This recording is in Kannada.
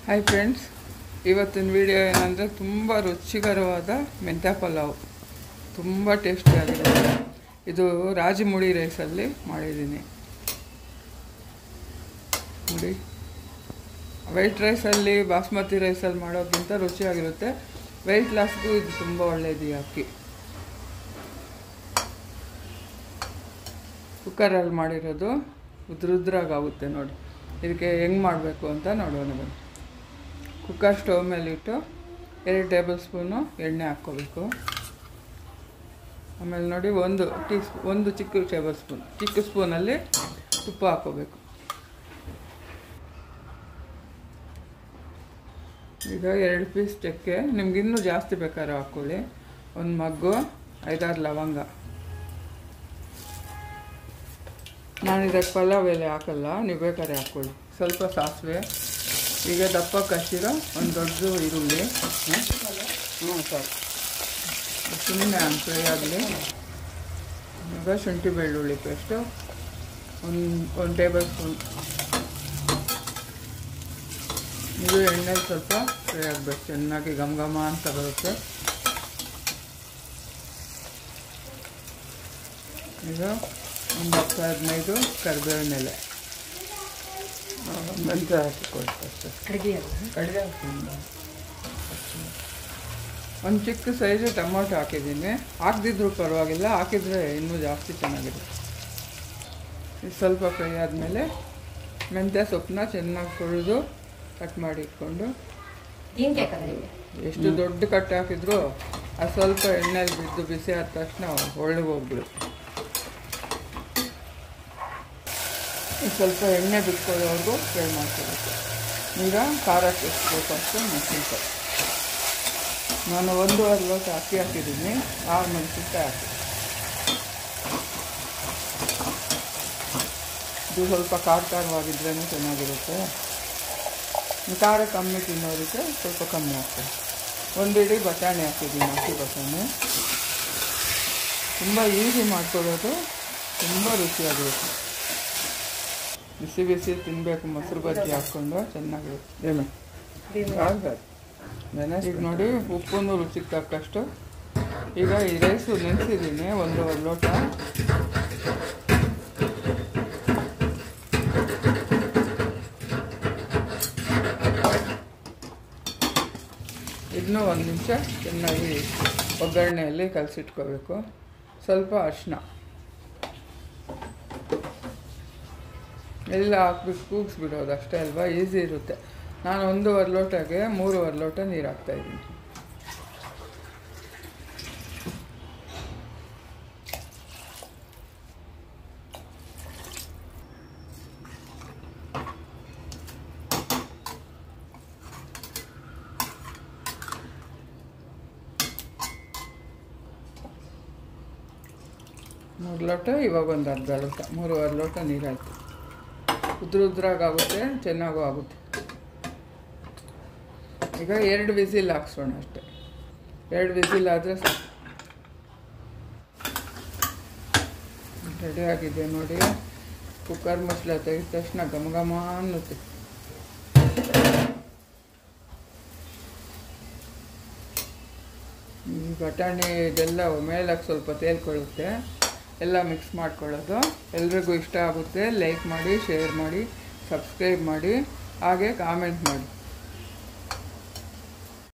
ಹಾಯ್ ಫ್ರೆಂಡ್ಸ್ ಇವತ್ತಿನ ವಿಡಿಯೋ ಏನಂದರೆ ತುಂಬ ರುಚಿಕರವಾದ ಮೆಂತ್ಯ ಪಲಾವ್ ತುಂಬ ಟೇಸ್ಟಿಯಾಗಿದೆ ಇದು ರಾಜಮುಡಿ ರೈಸಲ್ಲಿ ಮಾಡಿದ್ದೀನಿ ನೋಡಿ ವೈಟ್ ರೈಸಲ್ಲಿ ಬಾಸ್ಮತಿ ರೈಸಲ್ಲಿ ಮಾಡೋಕ್ಕಿಂತ ರುಚಿಯಾಗಿರುತ್ತೆ ವೆಯ್ಟ್ ಲಾಸ್ಗೂ ಇದು ತುಂಬ ಒಳ್ಳೆಯದು ಈ ಅಕ್ಕಿ ಕುಕ್ಕರಲ್ಲಿ ಮಾಡಿರೋದು ಉದ್ರುದ್ರಾಗುತ್ತೆ ನೋಡಿ ಇದಕ್ಕೆ ಹೆಂಗೆ ಮಾಡಬೇಕು ಅಂತ ನೋಡೋಣ ಬನ್ನಿ ಕುಕ್ಕರ್ ಸ್ಟವ್ ಮೇಲೆ ಇಟ್ಟು ಎರಡು ಟೇಬಲ್ ಸ್ಪೂನು ಎಣ್ಣೆ ಹಾಕ್ಕೋಬೇಕು ಆಮೇಲೆ ನೋಡಿ ಒಂದು ಟೀ ಸ್ಪೂ ಒಂದು ಚಿಕ್ಕ ಟೇಬಲ್ ಸ್ಪೂನ್ ಚಿಕ್ಕ ಸ್ಪೂನಲ್ಲಿ ತುಪ್ಪ ಹಾಕ್ಕೋಬೇಕು ಈಗ ಎರಡು ಪೀಸ್ ಚಕ್ಕೆ ನಿಮ್ಗೆ ಇನ್ನೂ ಜಾಸ್ತಿ ಬೇಕಾದ್ರೆ ಹಾಕ್ಕೊಳ್ಳಿ ಒಂದು ಮಗ್ಗು ಐದಾರು ಲವಂಗ ನಾನು ಇದಕ್ಕೆ ಪಲಾವ್ ಎಲೆ ಹಾಕಲ್ಲ ನೀವು ಬೇಕಾದ್ರೆ ಹಾಕ್ಕೊಳ್ಳಿ ಸ್ವಲ್ಪ ಸಾಸಿವೆ ಈಗ ದಪ್ಪ ಕಚ್ಚಿರೋ ಒಂದು ದೊಡ್ಡ ಈರುಳ್ಳಿ ಹ್ಞೂ ಸಾಕು ಸುಮ್ಮನೆ ಫ್ರೈ ಆಗಲಿ ಈಗ ಶುಂಠಿ ಬೆಳ್ಳುಳ್ಳಿ ಪೇಸ್ಟು ಒಂದು ಒಂದು ಟೇಬಲ್ ಸ್ಪೂನ್ ಇದು ಎಣ್ಣೆಲಿ ಸ್ವಲ್ಪ ಫ್ರೈ ಆಗಬೇಕು ಚೆನ್ನಾಗಿ ಘಮ ಘಮ ಅಂತ ಬರುತ್ತೆ ಈಗ ಒಂದು ಹತ್ತು ಹದಿನೈದು ಕರಿಬೇವಿನ ಎಲೆ ಮೆಂತ್ಯ ಹಾಕಿಕೊಡಿ ಅಷ್ಟೇ ಅಡುಗೆ ಕಡಿಮೆ ಹಾಕ್ತೀನಿ ಒಂದು ಚಿಕ್ಕ ಸೈಜು ಟೊಮೊಟೊ ಹಾಕಿದ್ದೀನಿ ಹಾಕ್ದಿದ್ರು ಪರವಾಗಿಲ್ಲ ಹಾಕಿದರೆ ಇನ್ನೂ ಜಾಸ್ತಿ ಚೆನ್ನಾಗಿರುತ್ತೆ ಇದು ಸ್ವಲ್ಪ ಫ್ರೈ ಆದಮೇಲೆ ಮೆಂತ್ಯ ಸೊಪ್ಪನ್ನ ಚೆನ್ನಾಗಿ ತೊಳೆದು ಕಟ್ ಮಾಡಿ ಇಟ್ಕೊಂಡು ಹಿಂಗೆ ಕಲರಿ ಎಷ್ಟು ದೊಡ್ಡ ಕಟ್ ಹಾಕಿದ್ರು ಅದು ಸ್ವಲ್ಪ ಎಣ್ಣೆಲಿ ಬಿದ್ದು ಬಿಸಿ ಆದ ತಕ್ಷಣ ಒಳಗೆ ಹೋಗ್ಬಿಡುತ್ತೆ ಇದು ಸ್ವಲ್ಪ ಎಣ್ಣೆ ಬಿಟ್ಕೊಳ್ಳೋವರೆಗೂ ಫ್ರೈ ಮಾಡ್ಕೋಬೇಕು ಈಗ ಖಾರಕ್ಕೆ ಎಷ್ಟು ಬೇಕು ಅಷ್ಟು ಮೆಣಸಿನ್ಕಾಯಿ ನಾನು ಒಂದೂವರೆ ಲೋಟ ಅಕ್ಕಿ ಹಾಕಿದ್ದೀನಿ ಆರು ಮೆಣಸಿನ್ಕಾಯಿ ಹಾಕಿ ಇದು ಸ್ವಲ್ಪ ಖಾರ ಖಾರವಾಗಿದ್ರೇ ಚೆನ್ನಾಗಿರುತ್ತೆ ಖಾರ ಕಮ್ಮಿ ತಿನ್ನೋದಕ್ಕೆ ಸ್ವಲ್ಪ ಕಮ್ಮಿ ಹಾಕ್ತೀನಿ ಒಂದು ಇಡೀ ಬಟಾಣಿ ಹಾಕಿದ್ದೀನಿ ಹಸಿ ಬಟಾಣಿ ತುಂಬ ಈಸಿ ಮಾಡ್ಕೊಳ್ಳೋದು ತುಂಬ ರುಚಿಯಾಗಿರುತ್ತೆ ಬಿಸಿ ಬಿಸಿ ತಿನ್ನಬೇಕು ಮೊಸರು ಬಜ್ಜಿ ಹಾಕ್ಕೊಂಡು ಚೆನ್ನಾಗಿರುತ್ತೆ ಏನು ಈಗ ನೋಡಿ ಉಪ್ಪು ರುಚಿಗೆ ತಕ್ಕಷ್ಟು ಈಗ ಈ ರೈಸು ನೆನೆಸಿದ್ದೀನಿ ಒಂದೂವರೆ ಲೋಟ ಇದನ್ನೂ ಒಂದು ನಿಮಿಷ ಚೆನ್ನಾಗಿ ಒಗ್ಗರಣೆಯಲ್ಲಿ ಕಲಸಿಟ್ಕೋಬೇಕು ಸ್ವಲ್ಪ ಅರಿಶಿನ ಎಲ್ಲ ಹಾಕ್ಬಿಟ್ಟು ಕೂಗಿಸ್ಬಿಡೋದು ಅಷ್ಟೇ ಅಲ್ವಾ ಈಸಿ ಇರುತ್ತೆ ನಾನು ಒಂದೂವರೆ ಲೋಟಗೆ ಮೂರುವರೆ ಲೋಟ ನೀರು ಹಾಕ್ತಾಯಿದ್ದೀನಿ ಮೂರು ಲೋಟ ಇವಾಗ ಒಂದು ಅರ್ಧ ಲೋಟ ಮೂರುವರೆ ಲೋಟ ನೀರಾಯಿತು ಉದ್ರ ಉದ್ರಾಗುತ್ತೆ ಚೆನ್ನಾಗೂ ಆಗುತ್ತೆ ಈಗ ಎರಡು ವಿಸಿಲ್ ಹಾಕ್ಸೋಣ ಅಷ್ಟೆ ಎರಡು ವಿಸಿಲ್ ಆದರೆ ಸಾಕು ರೆಡಿ ಆಗಿದೆ ನೋಡಿ ಕುಕ್ಕರ್ ಮಸಾಲೆ ತೆಗೆದ ತಕ್ಷಣ ಘಮ ಘಮ ಅನ್ನುತ್ತೆ ಈ ಬಟಾಣಿ ಇದೆಲ್ಲ ಮೇಲಕ್ಕೆ ಸ್ವಲ್ಪ ತೇಲ್ಕೊಳ್ಳುತ್ತೆ ಎಲ್ಲ ಮಿಕ್ಸ್ ಮಾಡ್ಕೊಳ್ಳೋದು ಎಲ್ರಿಗೂ ಇಷ್ಟ ಆಗುತ್ತೆ ಲೈಕ್ ಮಾಡಿ ಶೇರ್ ಮಾಡಿ ಸಬ್ಸ್ಕ್ರೈಬ್ ಮಾಡಿ ಹಾಗೆ ಕಾಮೆಂಟ್ ಮಾಡಿ